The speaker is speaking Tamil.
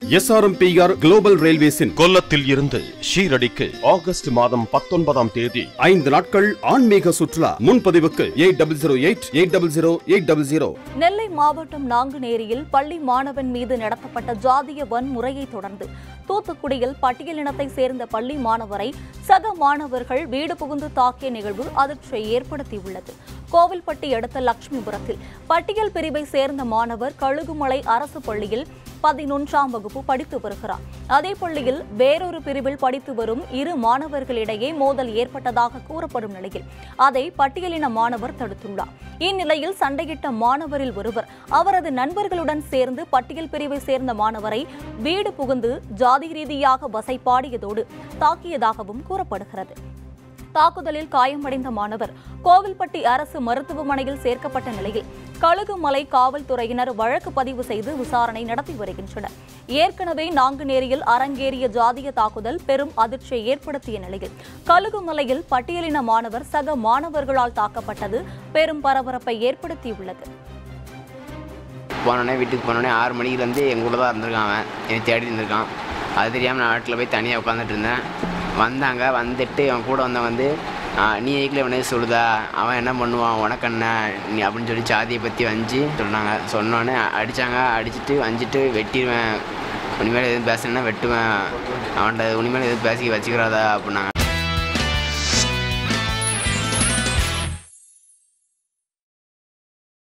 எஸ்ஆர்எம்பிஆர் குளோபல் ரயில்வேஸின் கொல்லத்தில் இருந்து ஷீரடிக்கு ஆகஸ்ட் மாதம் பத்தொன்பதாம் தேதி ஐந்து நாட்கள் ஆன்மீக சுற்றுலா முன்பதிவுக்கு eight double zero eight eight double zero eight double zero Nellai மாவட்டம் நாங்குநேரியில் பள்ளி மாணவன் மீது நடத்தப்பட்ட ஜாதிய வன்முறையை தொடர்ந்து தூத்துக்குடியில் பட்டியலினத்தை சேர்ந்த பள்ளி மாணவரை சக மாணவர்கள் வீடு புகுந்து தாக்கிய நிகழ்வு அதிர்ச்சியை ஏற்படுத்தியுள்ளது கோவில்பட்டி அடுத்த லட்சுமிபுரத்தில் பட்டியல் பிரிவை சேர்ந்த மாணவர் கழுகுமலை அரசு பள்ளியில் பதினொன்றாம் வகுப்பு படித்து வருகிறார் அதே பள்ளியில் வேறொரு பிரிவில் படித்து வரும் இரு மாணவர்களிடையே மோதல் ஏற்பட்டதாக கூறப்படும் நிலையில் அதை பட்டியலின மாணவர் தடுத்துள்ளார் இந்நிலையில் சண்டையிட்ட மாணவரில் ஒருவர் அவரது நண்பர்களுடன் சேர்ந்து பட்டியல் பிரிவை சேர்ந்த மாணவரை வீடு புகுந்து ஜாதி ரீதியாக வசைபாடியதோடு தாக்கியதாகவும் கூறப்படுகிறது தாக்குதலில் காயமடைந்த மாணவர் கோவில்பட்டி அரசு மருத்துவமனையில் சேர்க்கப்பட்ட நிலையில் கழுகுமலை காவல்துறையினர் வழக்கு பதிவு செய்து விசாரணை நடத்தி வருகின்றனர் ஏற்கனவே நாங்குநேரியில் அரங்கேறிய ஜாதிய தாக்குதல் பெரும் அதிர்ச்சியை ஏற்படுத்திய நிலையில் கழுகுமலையில் பட்டியலின மாணவர் சக மாணவர்களால் தாக்கப்பட்டது பெரும் பரபரப்பை ஏற்படுத்தியுள்ளது போனோடனே வீட்டுக்கு போனோடனே ஆறு மணிக்கு வந்து எங்கள் கூட தான் இருந்திருக்கான் அவன் என்னை தேடி இருந்திருக்கான் அது தெரியாமல் நான் வீட்டில் போய் தனியாக உட்காந்துட்டு இருந்தேன் வந்தாங்க வந்துட்டு அவன் கூட வந்தவன் வந்து "ஆ, நீ எதுக்குல இவனே சொல்லுதா அவன் என்ன பண்ணுவான் உனக்கு என்ன நீ அப்படின்னு சொல்லி ஜாதியை பற்றி வஞ்சி சொன்னாங்க சொன்னோடனே அடித்தாங்க அடிச்சுட்டு வஞ்சிட்டு வெட்டிடுவேன் இனிமேல் எதுவும் பேசுனா வெட்டுவேன் அவன்கிட்ட இனிமேல் எதுவும் பேசி வச்சுக்கிறாதா அப்படின்னாங்க